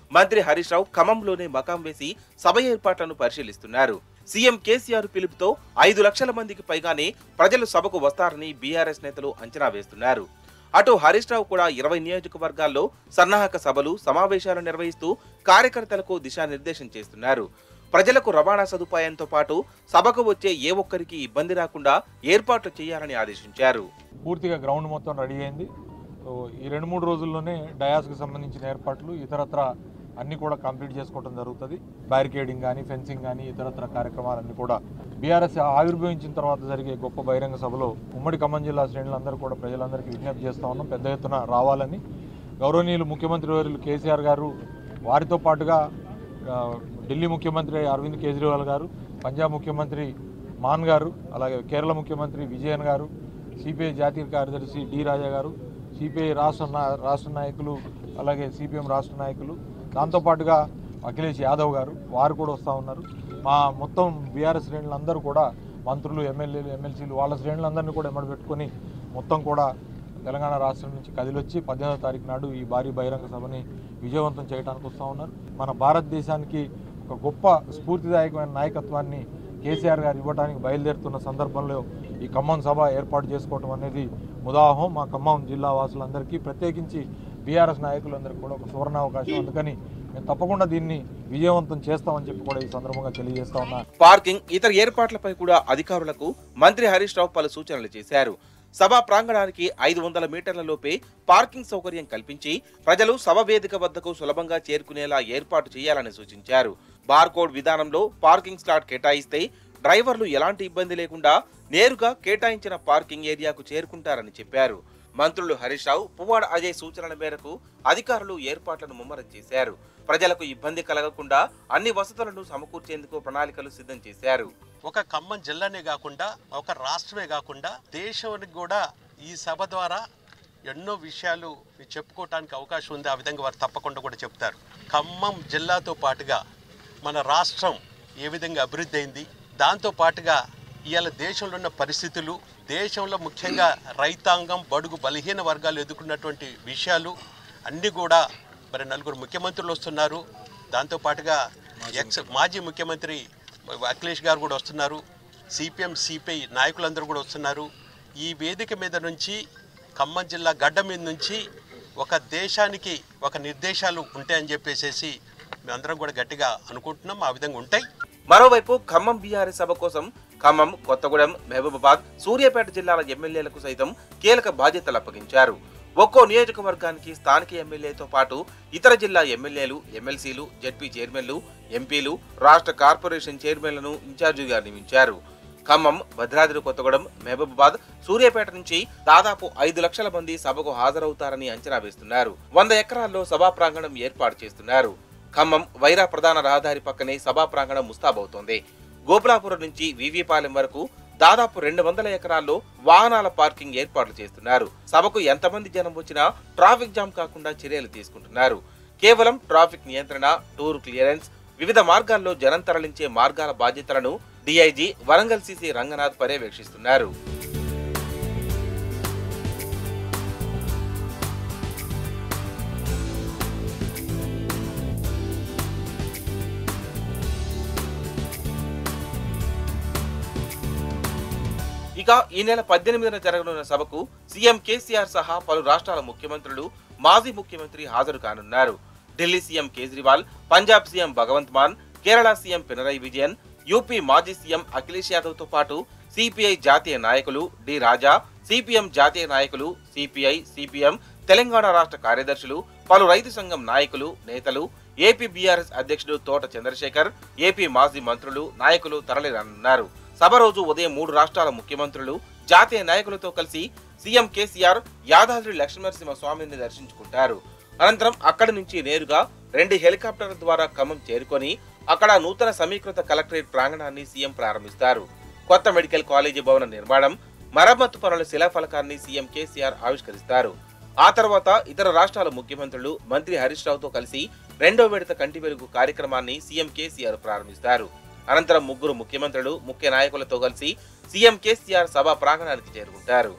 మంత్రి హరీష్ రావు ఖమ్మంలోనే మకాం వేసి సభ ఏర్పాట్లను పరిశీలిస్తున్నారు సీఎం కేసీఆర్ పిలుపుతో ఐదు లక్షల మందికి పైగానే ప్రజలు సభకు వస్తారని బీఆర్ఎస్ నేతలు అంచనా వేస్తున్నారు అటు హరీష్ రావు కూడా ఇరవై నియోజకవర్గాల్లో సన్నాహక సభలు సమావేశాలు నిర్వహిస్తూ కార్యకర్తలకు దిశానిర్దేశం చేస్తున్నారు ప్రజలకు రవాణా సదుపాయంతో పాటు సభకు వచ్చే ఏ ఒక్కరికి ఇబ్బంది రాకుండా ఏర్పాట్లు చేయాలని ఆదేశించారు పూర్తిగా గ్రౌండ్ మొత్తం రెడీ అయింది సో ఈ రెండు మూడు రోజుల్లోనే డయాస్కి సంబంధించిన ఏర్పాట్లు ఇతరత్ర అన్ని కూడా కంప్లీట్ చేసుకోవడం జరుగుతుంది బ్యారికేడింగ్ కానీ ఫెన్సింగ్ కానీ ఇతరత్ర కార్యక్రమాలన్నీ కూడా బీఆర్ఎస్ ఆవిర్భవించిన తర్వాత జరిగే గొప్ప బహిరంగ సభలో ఉమ్మడి ఖమ్మం జిల్లా శ్రేణులందరూ కూడా ప్రజలందరికీ విజ్ఞప్తి చేస్తా ఉన్నాం పెద్ద ఎత్తున రావాలని గౌరవనీయులు ముఖ్యమంత్రి వర్యులు కేసీఆర్ గారు వారితో పాటుగా ఆ, ఢిల్లీ ముఖ్యమంత్రి అరవింద్ కేజ్రీవాల్ గారు పంజాబ్ ముఖ్యమంత్రి మాన్ గారు అలాగే కేరళ ముఖ్యమంత్రి విజయన్ గారు సిపిఐ జాతీయ కార్యదర్శి డి రాజా గారు సిపిఐ రాష్ట్ర నా- రాష్ట్ర నాయకులు అలాగే సిపిఎం రాష్ట్ర నాయకులు దాంతోపాటుగా అఖిలేష్ యాదవ్ గారు వారు కూడా వస్తూ ఉన్నారు మా మొత్తం బీఆర్ఎస్ శ్రేణులందరూ కూడా మంత్రులు ఎమ్మెల్యేలు ఎమ్మెల్సీలు వాళ్ళ శ్రేణులందరినీ కూడా ఎమ్మడి పెట్టుకొని మొత్తం కూడా తెలంగాణ రాష్ట్రం నుంచి కదిలొచ్చి పద్దెనిమిదో తారీఖు నాడు ఈ భారీ బహిరంగ సభని విజయవంతం చేయడానికి వస్తూ ఉన్నారు మన భారతదేశానికి ఒక గొప్ప స్ఫూర్తిదాయకమైన నాయకత్వాన్ని కేసీఆర్ గారు ఇవ్వడానికి బయలుదేరుతున్న సందర్భంలో ఈ ఖమ్మం సభ ఏర్పాటు చేసుకోవడం అనేది ముదాహం మా ఖమ్మం జిల్లా వాసులందరికీ ప్రత్యేకించి బీఆర్ఎస్ నాయకులందరికీ కూడా ఒక సువర్ణ అవకాశం అందుకని మేము తప్పకుండా దీన్ని విజయవంతం చేస్తామని చెప్పి కూడా ఈ సందర్భంగా తెలియజేస్తా ఉన్నా పార్కింగ్ ఇతర ఏర్పాట్లపై కూడా అధికారులకు మంత్రి హరీష్ రావు పలు సూచనలు చేశారు సభా ప్రాంగణానికి ఐదు వందల మీటర్ల లోపే పార్కింగ్ సౌకర్యం కల్పించి ప్రజలు సభ వేదిక వద్దకు సులభంగా చేరుకునేలా ఏర్పాటు చేయాలని సూచించారు బార్కోడ్ విధానంలో పార్కింగ్ స్లాట్ కేటాయిస్తే డ్రైవర్లు ఎలాంటి ఇబ్బంది లేకుండా నేరుగా కేటాయించిన పార్కింగ్ ఏరియాకు చేరుకుంటారని చెప్పారు మంత్రులు హరీష్ రావు పువ్వాడ అజయ్ సూచనల మేరకు అధికారులు ఏర్పాట్లను ముమ్మరం చేశారు ప్రజలకు ఇబ్బంది కలగకుండా అన్ని వసతులను సమకూర్చేందుకు ప్రణాళికలు సిద్ధం చేశారు ఒక ఖమ్మం జిల్లానే కాకుండా ఒక రాష్ట్రమే కాకుండా దేశానికి కూడా ఈ సభ ద్వారా ఎన్నో విషయాలు చెప్పుకోవటానికి అవకాశం ఉంది ఆ విధంగా వారు తప్పకుండా కూడా చెప్తారు ఖమ్మం జిల్లాతో పాటుగా మన రాష్ట్రం ఏ విధంగా అభివృద్ధి అయింది దాంతో పాటుగా ఇవాళ దేశంలో ఉన్న పరిస్థితులు దేశంలో ముఖ్యంగా రైతాంగం బడుగు బలహీన వర్గాలు ఎదుర్కొన్నటువంటి విషయాలు అన్నీ కూడా మరి నలుగురు ముఖ్యమంత్రులు వస్తున్నారు దాంతో పాటుగా ఎక్స్ మాజీ ముఖ్యమంత్రి అఖిలేష్ గారు కూడా వస్తున్నారు సిపిఎం సిపిఐ నాయకులందరూ కూడా వస్తున్నారు ఈ వేదిక మీద నుంచి ఖమ్మం జిల్లా గడ్డ మీద నుంచి ఒక దేశానికి ఒక నిర్దేశాలు ఉంటాయని చెప్పేసి మేమందరం కూడా గట్టిగా అనుకుంటున్నాం ఆ విధంగా ఉంటాయి మరోవైపు ఖమ్మం బీఆర్ఎస్ సభ కోసం ఖమ్మం కొత్తగూడెం మహబూబాబాద్ సూర్యాపేట జిల్లాల ఎమ్మెల్యేలకు సైతం కీలక బాధ్యతలు అప్పగించారు ఒక్కో నియోజకవర్గానికి స్థానిక ఎమ్మెల్యేతో పాటు ఇతర జిల్లా ఎమ్మెల్యేలు ఎమ్మెల్సీలు జడ్పీ చైర్మన్లు ఎంపీలు రాష్ట్ర కార్పొరేషన్ చైర్మన్లను ఇన్ఛార్జిగా నియమించారు ఖమ్మం భద్రాద్రి కొత్తగూడెం మహబూబాబాద్ సూర్యాపేట నుంచి దాదాపు ఐదు లక్షల మంది సభకు హాజరవుతారని అంచనా వేస్తున్నారు వంద ఎకరాల్లో సభా ప్రాంగణం ఏర్పాటు చేస్తున్నారు ఖమ్మం వైరా ప్రధాన రహదారి పక్కనే సభా ప్రాంగణం ముస్తాబవుతోంది గోపులాపురం నుంచి వివిపాలెం వరకు దాదాపు రెండు వందల ఎకరాల్లో వాహనాల పార్కింగ్ ఏర్పాట్లు చేస్తున్నారు సభకు ఎంతమంది జనం వచ్చినా ట్రాఫిక్ జామ్ కాకుండా చర్యలు తీసుకుంటున్నారు కేవలం ట్రాఫిక్ నియంత్రణ టూర్ క్లియరెన్స్ వివిధ మార్గాల్లో జనం తరలించే మార్గాల బాధ్యతలను డీఐజీ వరంగల్ సిసి రంగనాథ్ పర్యవేక్షిస్తున్నారు ఇక ఈ నెల పద్దెనిమిదిన జరగనున్న సభకు సీఎం కేసీఆర్ సహా పలు రాష్ట్రాల ముఖ్యమంత్రులు మాజీ ముఖ్యమంత్రి హాజరు కానున్నారు Delhi CM Kejriwal Punjab CM Bhagwant Mann Kerala CM Pinarayi Vijayan UP మాజీ సీఎం అఖిలేష్ యాదవ్ తో పాటు సిపిఐ జాతీయ నాయకులు డి రాజా సిపిఎం జాతీయ నాయకులు సిపిఐ సిపిఎం తెలంగాణ రాష్ట్ర కార్యదర్శులు పలు రైతు సంఘం నాయకులు నేతలు ఏపీ బీఆర్ఎస్ అధ్యక్షుడు తోట చంద్రశేఖర్ ఏపీ మాజీ మంత్రులు నాయకులు తరలిరానున్నారు సభ రోజు ఉదయం మూడు రాష్ట్రాల ముఖ్యమంత్రులు జాతీయ నాయకులతో కలిసి సీఎం కేసీఆర్ యాదాద్రి లక్ష్మీనరసింహ స్వామిని దర్శించుకుంటారు అనంతరం అక్కడి నుంచి నేరుగా రెండు హెలికాప్టర్ల ద్వారా ఖమ్మం చేరుకొని అక్కడ నూతన సమీకృత కలెక్టరేట్ ప్రాంగణాన్ని సీఎం ప్రారంభిస్తారు కొత్త మెడికల్ కాలేజీ భవన నిర్మాణం మరమ్మతు పనుల శిలాఫలకాన్ని సీఎం కేసీఆర్ ఆవిష్కరిస్తారు ఆ తర్వాత ఇతర రాష్ట్రాల ముఖ్యమంత్రులు మంత్రి హరీష్ రావుతో కలిసి రెండో విడత కంటి వెలుగు కార్యక్రమాన్ని సీఎం కేసీఆర్ ప్రారంభిస్తారు అనంతరం ముగ్గురు ముఖ్యమంత్రులు ముఖ్య నాయకులతో కలిసి సీఎం కేసీఆర్ సభా ప్రాంగణానికి చేరుకుంటారు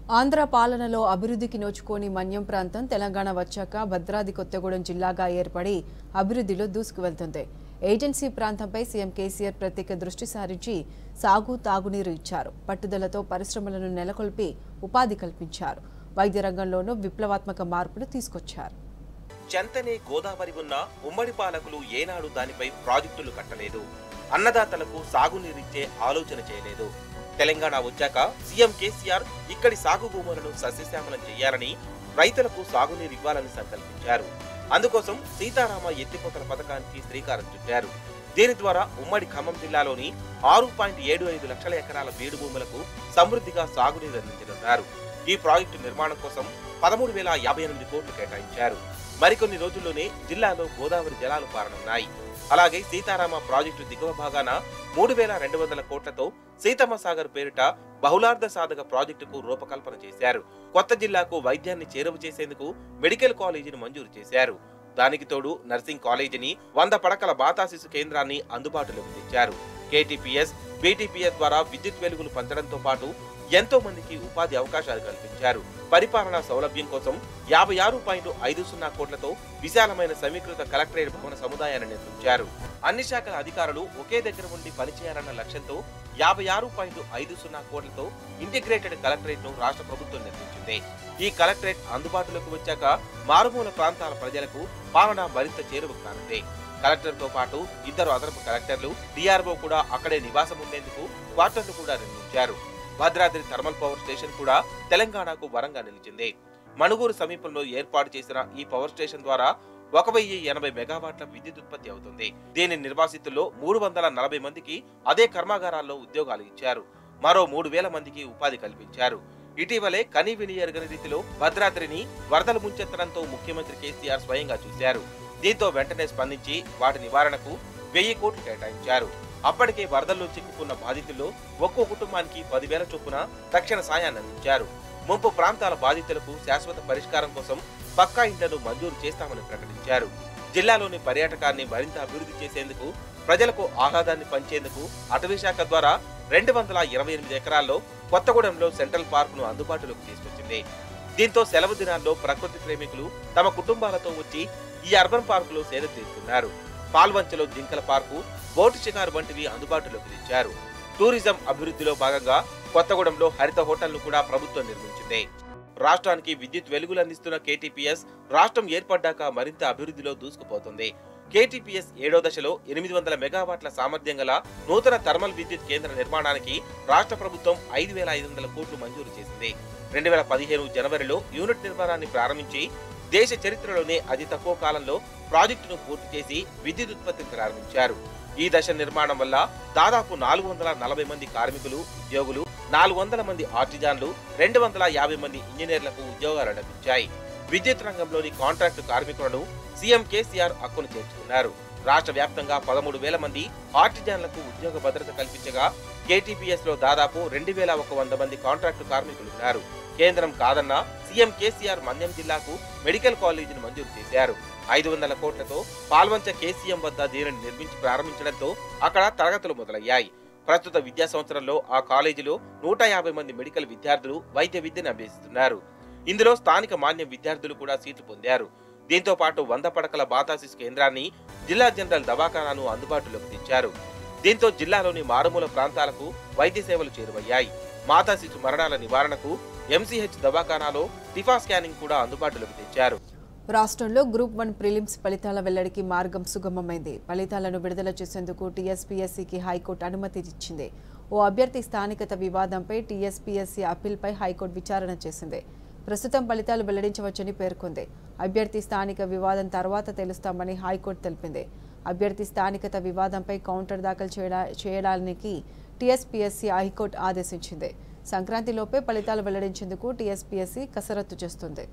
ఆంధ్ర పాలనలో అభివృద్ధికి నోచుకోని మన్యం ప్రాంతం తెలంగాణ వచ్చాక భద్రాద్రి కొత్తగూడెం జిల్లాగా ఏర్పడి అభివృద్ధిలో దూసుకువెళ్తుంది ఏజెన్సీ ప్రాంతంపై సీఎం కేసీఆర్ ప్రత్యేక దృష్టి సారించి సాగు తాగునీరు ఇచ్చారు పట్టుదలతో పరిశ్రమలను నెలకొల్పి ఉపాధి కల్పించారు వైద్య రంగంలోనూ విప్లవాత్మక మార్పులు తీసుకొచ్చారు చెంతనే గోదావరి ఉన్న ఉమ్మడి పాలకులు ఏనాడు దానిపై ప్రాజెక్టులు కట్టలేదు అన్నదాతలకు సాగునీరిచ్చే ఆలోచన చేయలేదు తెలంగాణ వచ్చాక సీఎం కేసీఆర్ ఇక్కడి సాగు భూములను సస్యశ్యామలం చేయాలని రైతులకు సాగునీరు ఇవ్వాలని సంకల్పించారు అందుకోసం సీతారామ ఎత్తిపోతల పథకానికి శ్రీకారం చుట్టారు దీని ద్వారా ఉమ్మడి ఖమ్మం జిల్లాలోని ఆరు పాయింట్ ఏడు ఐదు లక్షల ఎకరాల బీడు భూములకు సమృద్ధిగా సాగునీరు అందించనున్నారు ఈ ప్రాజెక్టు నిర్మాణం కోసం పదమూడు వేల యాభై ఎనిమిది కోట్లు కేటాయించారు మరికొన్ని రోజుల్లోనే జిల్లాలో గోదావరి జలాలు పారనున్నాయి అలాగే సీతారామ ప్రాజెక్టు దిగువ భాగాన మూడు వేల రెండు వందల కోట్లతో సీతమ్మ సాగర్ పేరిట బహుళార్థ సాధక ప్రాజెక్టుకు రూపకల్పన చేశారు కొత్త జిల్లాకు వైద్యాన్ని చేరువ చేసేందుకు మెడికల్ కాలేజీని మంజూరు చేశారు దానికి తోడు నర్సింగ్ కాలేజీని వంద పడకల బాతా శిశు కేంద్రాన్ని అందుబాటులోకి తెచ్చారు కేటీపీఎస్ బీటీపీఎస్ ద్వారా విద్యుత్ వెలుగులు పంచడంతో పాటు ఎంతో మందికి ఉపాధి అవకాశాలు కల్పించారు పరిపాలనా సౌలభ్యం కోసం యాభై ఆరు పాయింట్ ఐదు సున్నా కోట్లతో విశాలమైన సమీకృత కలెక్టరేట్ భవన సముదాయాన్ని నిర్మించారు అన్ని శాఖల అధికారులు ఒకే దగ్గర ఉండి పనిచేయాలన్న లక్ష్యంతో యాభై ఆరు పాయింట్ ఐదు సున్నా కోట్లతో ఇంటిగ్రేటెడ్ కలెక్టరేట్ ను రాష్ట్ర ప్రభుత్వం నిర్మించింది ఈ కలెక్టరేట్ అందుబాటులోకి వచ్చాక మారుమూల ప్రాంతాల ప్రజలకు పాలన మరింత చేరువ కానుంది కలెక్టర్ తో పాటు ఇద్దరు అదనపు కలెక్టర్లు డిఆర్ఓ కూడా అక్కడే నివాసం ఉండేందుకు క్వార్టర్లు కూడా నిర్మించారు భద్రాద్రి థర్మల్ పవర్ స్టేషన్ కూడా తెలంగాణకు వరంగా నిలిచింది మణుగూరు సమీపంలో ఏర్పాటు చేసిన ఈ పవర్ స్టేషన్ ద్వారా ఒక వెయ్యి ఎనభై మెగావాట్ల విద్యుత్ ఉత్పత్తి అవుతుంది దీని నిర్వాసితుల్లో మూడు వందల నలభై మందికి అదే కర్మాగారాల్లో ఉద్యోగాలు ఇచ్చారు మరో మూడు వేల మందికి ఉపాధి కల్పించారు ఇటీవలే కని విని ఎరగని రీతిలో భద్రాద్రిని వరదలు ముంచెత్తడంతో ముఖ్యమంత్రి కేసీఆర్ స్వయంగా చూశారు దీంతో వెంటనే స్పందించి వాటి నివారణకు వెయ్యి కోట్లు కేటాయించారు అప్పటికే వరదల్లో చిక్కుకున్న బాధితుల్లో ఒక్కో కుటుంబానికి పదివేల చొప్పున తక్షణ సాయాన్ని అందించారు ముంపు ప్రాంతాల బాధితులకు శాశ్వత పరిష్కారం కోసం పక్కా ఇండ్లను మంజూరు చేస్తామని ప్రకటించారు జిల్లాలోని పర్యాటకాన్ని మరింత అభివృద్ధి చేసేందుకు ప్రజలకు ఆహ్లాదాన్ని పంచేందుకు అటవీ శాఖ ద్వారా రెండు వందల ఇరవై ఎనిమిది ఎకరాల్లో కొత్తగూడెంలో సెంట్రల్ పార్క్ ను అందుబాటులోకి తీసుకొచ్చింది దీంతో సెలవు దినాల్లో ప్రకృతి ప్రేమికులు తమ కుటుంబాలతో వచ్చి ఈ అర్బన్ పార్కులో సేద తీరుతున్నారు పాల్వంచలో జింకల పార్కు బోటు షికారు వంటివి అందుబాటులోకి తెచ్చారు టూరిజం అభివృద్ధిలో భాగంగా కొత్తగూడెంలో హరిత హోటల్ను కూడా ప్రభుత్వం నిర్మించింది రాష్ట్రానికి విద్యుత్ వెలుగులు అందిస్తున్న కేటీపీఎస్ రాష్ట్రం ఏర్పడ్డాక మరింత అభివృద్ధిలో దూసుకుపోతుంది కేటీపీఎస్ ఏడో దశలో ఎనిమిది వందల మెగావాట్ల సామర్థ్యం గల నూతన థర్మల్ విద్యుత్ కేంద్ర నిర్మాణానికి రాష్ట్ర ప్రభుత్వం ఐదు వేల ఐదు వందల కోట్లు మంజూరు చేసింది రెండు వేల పదిహేను జనవరిలో యూనిట్ నిర్మాణాన్ని ప్రారంభించి దేశ చరిత్రలోనే అతి తక్కువ కాలంలో ప్రాజెక్టును పూర్తి చేసి విద్యుత్ ఉత్పత్తిని ప్రారంభించారు ఈ దశ నిర్మాణం వల్ల దాదాపు నాలుగు వందల నలభై మంది కార్మికులు ఉద్యోగులు నాలుగు వందల మంది ఆర్టిజాన్లు రెండు వందల యాభై మంది ఇంజనీర్లకు ఉద్యోగాలు లభించాయి విద్యుత్ రంగంలోని కాంట్రాక్టు కార్మికులను సీఎం కేసీఆర్ హక్కును చేర్చుకున్నారు రాష్ట్ర వ్యాప్తంగా పదమూడు వేల మంది ఆర్టిజాన్లకు ఉద్యోగ భద్రత కల్పించగా కేటీపీఎస్ లో దాదాపు రెండు వేల ఒక వంద మంది కాంట్రాక్టు కార్మికులు ఉన్నారు కేంద్రం కాదన్నా సీఎం కేసీఆర్ మన్యం జిల్లాకు మెడికల్ కాలేజీని మంజూరు చేశారు ఐదు వందల కోట్లతో పాల్వంచ కేసీఎం వద్ద దీనిని నిర్మించి ప్రారంభించడంతో అక్కడ తరగతులు మొదలయ్యాయి ప్రస్తుత విద్యా సంవత్సరంలో ఆ కాలేజీలో నూట యాభై మంది మెడికల్ విద్యార్థులు వైద్య విద్యను అభ్యసిస్తున్నారు ఇందులో స్థానిక మాన్యం విద్యార్థులు కూడా సీట్లు పొందారు దీంతో పాటు వంద పడకల బాతాసిస్ కేంద్రాన్ని జిల్లా జనరల్ దవాఖానాను అందుబాటులోకి తెచ్చారు దీంతో జిల్లాలోని మారుమూల ప్రాంతాలకు వైద్య సేవలు చేరువయ్యాయి మాతా శిశు మరణాల నివారణకు ఎంసీహెచ్ దవాఖానాలో టిఫా స్కానింగ్ కూడా అందుబాటులోకి తెచ్చారు రాష్ట్రంలో గ్రూప్ వన్ ప్రిలిమ్స్ ఫలితాల వెల్లడికి మార్గం సుగమమైంది ఫలితాలను విడుదల చేసేందుకు టీఎస్పీఎస్సీకి హైకోర్టు అనుమతి ఇచ్చింది ఓ అభ్యర్థి స్థానికత వివాదంపై టీఎస్పీఎస్సీ అప్పీల్పై హైకోర్టు విచారణ చేసింది ప్రస్తుతం ఫలితాలు వెల్లడించవచ్చని పేర్కొంది అభ్యర్థి స్థానిక వివాదం తర్వాత తెలుస్తామని హైకోర్టు తెలిపింది అభ్యర్థి స్థానికత వివాదంపై కౌంటర్ దాఖలు చేయడా చేయడానికి టీఎస్పీఎస్సీ హైకోర్టు ఆదేశించింది సంక్రాంతిలోపే ఫలితాలు వెల్లడించేందుకు టీఎస్పీఎస్సీ కసరత్తు చేస్తుంది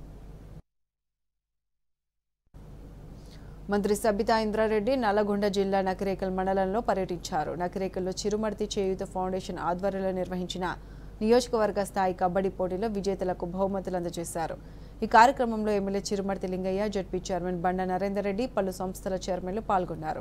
మంత్రి సబితా ఇంద్రారెడ్డి నల్లగొండ జిల్లా నకిరేకల్ మండలంలో పర్యటించారు నకిరేకల్లో చిరుమర్తి చేయూత ఫౌండేషన్ ఆధ్వర్యంలో నిర్వహించిన నియోజకవర్గ స్థాయి కబడ్డీ పోటీలో విజేతలకు బహుమతులు అందజేశారు ఈ కార్యక్రమంలో MLA Chirumarthi Lingaiah ZP chairman Banda Narender Reddy పలు సంస్థల చైర్మన్లు పాల్గొన్నారు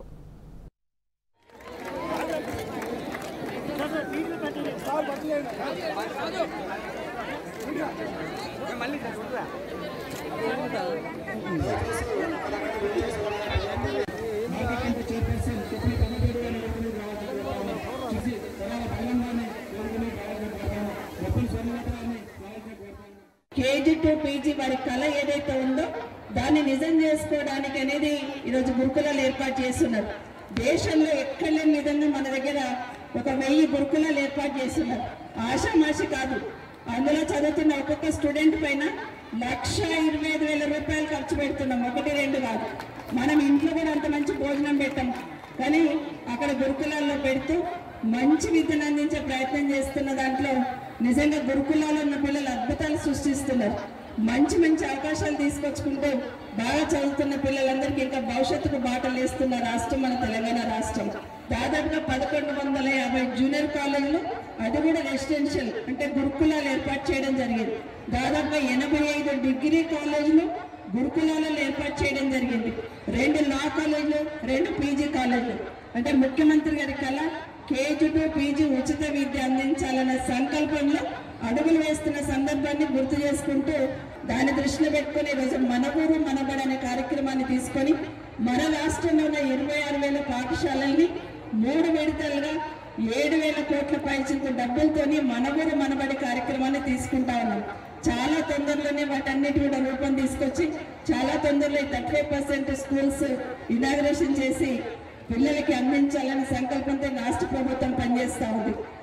కేజీ టు పీజీ వారి కళ ఏదైతే ఉందో దాన్ని నిజం చేసుకోవడానికి అనేది ఈరోజు గురుకులాలు ఏర్పాటు చేస్తున్నారు దేశంలో ఎక్కడ లేని విధంగా మన దగ్గర ఒక వెయ్యి గురుకులాలు ఏర్పాటు చేస్తున్నారు ఆషామాషి కాదు అందులో చదువుతున్న ఒక్కొక్క స్టూడెంట్ పైన లక్ష ఇరవై ఐదు వేల రూపాయలు ఖర్చు పెడుతున్నాం ఒకటి రెండు కాదు మనం ఇంట్లో కూడా అంత మంచి భోజనం పెట్టాం కానీ అక్కడ గురుకులాల్లో పెడుతూ మంచి విద్యను అందించే ప్రయత్నం చేస్తున్న దాంట్లో నిజంగా గురుకులాల్లో ఉన్న పిల్లలు అద్భుతాలు సృష్టిస్తున్నారు మంచి మంచి అవకాశాలు తీసుకొచ్చుకుంటూ బాగా చదువుతున్న పిల్లలందరికీ ఇంకా భవిష్యత్తుకు బాటలు వేస్తున్న రాష్ట్రం మన తెలంగాణ రాష్ట్రం దాదాపుగా పదకొండు వందల యాభై జూనియర్ కాలేజీలు అది కూడా రెసిడెన్షియల్ అంటే గురుకులాలు ఏర్పాటు చేయడం జరిగింది దాదాపుగా ఎనభై ఐదు డిగ్రీ కాలేజీలు గురుకులాలలో ఏర్పాటు చేయడం జరిగింది రెండు లా కాలేజీలు రెండు పీజీ కాలేజీలు అంటే ముఖ్యమంత్రి గారి కళ కేజీ టు పీజీ ఉచిత విద్య అందించాలన్న సంకల్పంలో అడుగులు వేస్తున్న సందర్భాన్ని గుర్తు చేసుకుంటూ దాన్ని దృష్టిలో పెట్టుకుని ఈరోజు మన ఊరు మనబడి అనే కార్యక్రమాన్ని తీసుకొని మన రాష్ట్రంలో ఉన్న ఇరవై ఆరు వేల పాఠశాలల్ని మూడు విడతలుగా ఏడు వేల కోట్ల పైచిలకు డబ్బులతోని మన ఊరు మనబడి కార్యక్రమాన్ని తీసుకుంటా ఉన్నాం చాలా తొందరలోనే వాటన్నిటి కూడా రూపం తీసుకొచ్చి చాలా తొందరలో thirty five percent schools inauguration చేసి పిల్లలకి అందించాలనే సంకల్పంతో రాష్ట్ర ప్రభుత్వం పనిచేస్తూ ఉంది